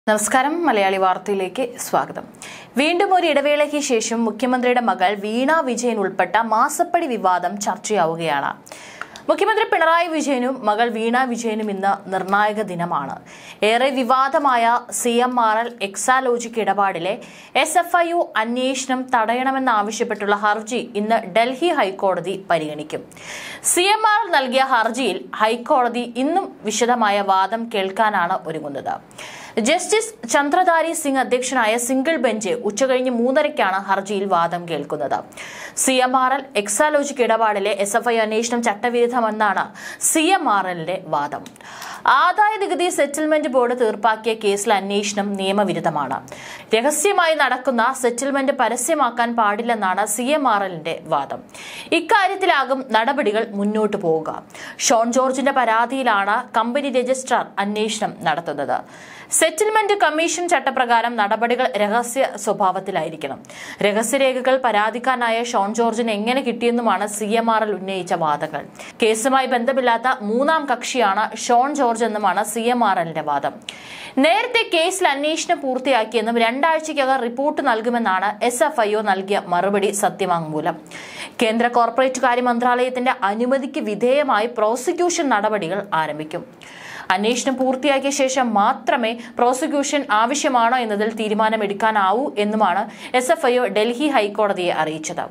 നമസ്കാരം മലയാളി വാർത്തയിലേക്ക് സ്വാഗതം വീണ്ടും ഒരു ഇടവേളയ്ക്ക് ശേഷം മുഖ്യമന്ത്രിയുടെ മകൾ വീണ വിജയൻ ഉൾപ്പെട്ട മാസപ്പടി വിവാദം ചർച്ചയാവുകയാണ് മുഖ്യമന്ത്രി പിണറായി വിജയനും മകൾ വീണ വിജയനും ഇന്ന് നിർണായക ദിനമാണ് ഏറെ വിവാദമായ C M R L Exalogic ഇടപാടിലെ എസ് എഫ് ഐ യു അന്വേഷണം തടയണമെന്നാവശ്യപ്പെട്ടുള്ള ഹർജി ഇന്ന് ഡൽഹി ഹൈക്കോടതി പരിഗണിക്കും സി എം ആർ എൽ നൽകിയ ഹർജിയിൽ ഹൈക്കോടതി ഇന്നും വിശദമായ വാദം കേൾക്കാനാണ് ഒരുങ്ങുന്നത് ജസ്റ്റിസ് ചന്ദ്രധാരി സിംഗ് അധ്യക്ഷനായ സിംഗിൾ ബെഞ്ച് ഉച്ചകഴിഞ്ഞ് മൂന്നരയ്ക്കാണ് ഹർജിയിൽ വാദം കേൾക്കുന്നത് C M R L Exalogic ഇടപാടിലെ എസ് എഫ് ഐ അന്വേഷണം ചട്ടവിരുദ്ധമെന്നാണ് സി എം ആർ എല്ലിന്റെ വാദം ആദായ നികുതി സെറ്റിൽമെന്റ് ബോർഡ് തീർപ്പാക്കിയ കേസിലെ അന്വേഷണം നിയമവിരുദ്ധമാണ് രഹസ്യമായി നടക്കുന്ന സെറ്റിൽമെന്റ് പരസ്യമാക്കാൻ പാടില്ലെന്നാണ് സി എം ആർ എല്ലിന്റെ വാദം ഇക്കാര്യത്തിലാകും നടപടികൾ മുന്നോട്ടു പോവുക ഷോൺ ജോർജിന്റെ പരാതിയിലാണ് കമ്പനി രജിസ്ട്രാർ അന്വേഷണം നടത്തുന്നത് സെറ്റിൽമെന്റ് കമ്മീഷൻ ചട്ടപ്രകാരം നടപടികൾ രഹസ്യ സ്വഭാവത്തിലായിരിക്കണം രഹസ്യരേഖകൾ പരാതിക്കാരനായ ഷോൺ ജോർജിന് എങ്ങനെ കിട്ടിയെന്നുമാണ് സി എം ആർ എൽ ഉന്നയിച്ച വാദങ്ങൾ കേസുമായി ബന്ധമില്ലാത്ത മൂന്നാം കക്ഷിയാണ് ഷോൺ ജോർജ് എന്നുമാണ് സി എം ആർ എല്ലിന്റെ വാദം നേരത്തെ കേസിൽ അന്വേഷണം പൂർത്തിയാക്കിയെന്നും രണ്ടാഴ്ചയ്ക്കകം റിപ്പോർട്ട് നൽകുമെന്നാണ് എസ് എഫ് ഐ ഒ നൽകിയ മറുപടി സത്യവാങ്മൂലം കേന്ദ്ര കോർപ്പറേറ്റ് കാര്യ മന്ത്രാലയത്തിന്റെ അനുമതിക്ക് വിധേയമായി പ്രോസിക്യൂഷൻ നടപടികൾ ആരംഭിക്കും അന്വേഷണം പൂർത്തിയാക്കിയ ശേഷം മാത്രമേ പ്രോസിക്യൂഷൻ ആവശ്യമാണോ എന്നതിൽ തീരുമാനമെടുക്കാനാവൂ എന്നുമാണ് S F I O Delhi ഹൈക്കോടതിയെ അറിയിച്ചത്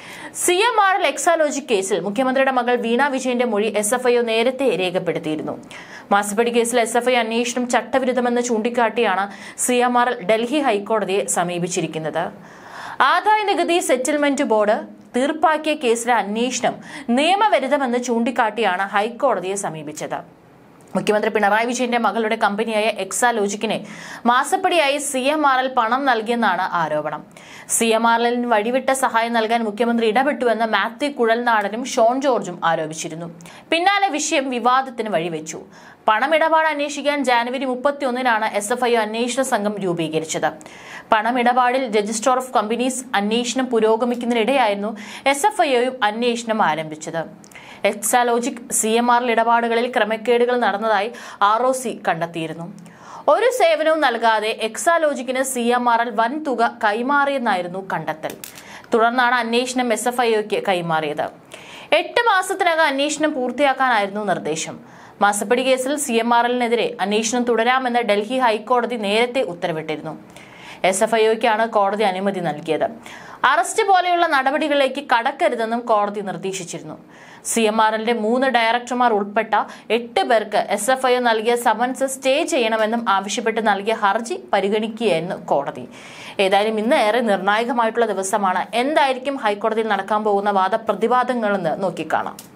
C M R L Exalogic കേസിൽ മുഖ്യമന്ത്രിയുടെ മകൾ വീണ വിജയന്റെ മൊഴി എസ് എഫ് ഐ ഒ നേരത്തെ രേഖപ്പെടുത്തിയിരുന്നു മാസപ്പടി കേസിൽ എസ് എഫ് ഐ അന്വേഷണം ചട്ടവിരുദ്ധമെന്ന് ചൂണ്ടിക്കാട്ടിയാണ് C M R L Delhi ഹൈക്കോടതിയെ സമീപിച്ചിരിക്കുന്നത് ആദായ നികുതി സെറ്റിൽമെന്റ് ബോർഡ് തീർപ്പാക്കിയ കേസിലെ അന്വേഷണം നിയമവിരുദ്ധമെന്ന് ചൂണ്ടിക്കാട്ടിയാണ് ഹൈക്കോടതിയെ സമീപിച്ചത് മുഖ്യമന്ത്രി പിണറായി വിജയന്റെ മകളുടെ കമ്പനിയായ എക്സാലോജിക്കിനെ മാസപ്പടിയായി സി എം ആർ എൽ പണം നൽകിയെന്നാണ് ആരോപണം സി എം ആർ എല്ലിന് വഴിവിട്ട സഹായം നൽകാൻ മുഖ്യമന്ത്രി ഇടപെട്ടുവെന്ന് മാത്യു കുഴൽനാടനും ഷോൺ ജോർജും ആരോപിച്ചിരുന്നു പിന്നാലെ വിഷയം വിവാദത്തിന് വഴിവെച്ചു പണമിടപാട് അന്വേഷിക്കാൻ ജാനുവരി മുപ്പത്തിയൊന്നിനാണ് എസ് എഫ് ഐ അന്വേഷണ സംഘം രൂപീകരിച്ചത് പണമിടപാടിൽ രജിസ്ട്രാർ ഓഫ് കമ്പനീസ് അന്വേഷണം പുരോഗമിക്കുന്നതിനിടെയായിരുന്നു എസ് എഫ് ഐയും അന്വേഷണം ആരംഭിച്ചത് എക്സാലോജിക് സി എം ആർ ഇടപാടുകളിൽ ക്രമക്കേടുകൾ നടന്നതായി ആർ ഒ സി കണ്ടെത്തിയിരുന്നു ഒരു സേവനവും നൽകാതെ എക്സാലോജിക്കിന് സി എം ആർ എൽ വൻ തുക കൈമാറിയെന്നായിരുന്നു കണ്ടെത്തൽ തുടർന്നാണ് അന്വേഷണം എസ് എഫ് ഐഒക്ക് കൈമാറിയത് എട്ട് മാസത്തിനകം അന്വേഷണം പൂർത്തിയാക്കാനായിരുന്നു നിർദ്ദേശം മാസപ്പടി കേസിൽ സി എം ആർ എല്ലിനെതിരെ അന്വേഷണം തുടരാമെന്ന് ഡൽഹി ഹൈക്കോടതി നേരത്തെ ഉത്തരവിട്ടിരുന്നു എസ് എഫ് ഐഒക്കാണ് കോടതി അനുമതി നൽകിയത് അറസ്റ്റ് പോലെയുള്ള നടപടികളിലേക്ക് കടക്കരുതെന്നും കോടതി നിർദ്ദേശിച്ചിരുന്നു സി എം ആർ എല്ലിന്റെ മൂന്ന് ഡയറക്ടർമാർ ഉൾപ്പെട്ട എട്ട് പേർക്ക് എസ് എഫ് ഐ നൽകിയ സമൻസ് സ്റ്റേ ചെയ്യണമെന്നും ആവശ്യപ്പെട്ട് നൽകിയ ഹർജി പരിഗണിക്കുകയായിരുന്നു കോടതി ഏതായാലും ഇന്ന് ഏറെ നിർണായകമായിട്ടുള്ള ദിവസമാണ് എന്തായിരിക്കും ഹൈക്കോടതിയിൽ നടക്കാൻ പോകുന്ന വാദപ്രതിവാദങ്ങളെന്ന് നോക്കിക്കാണാം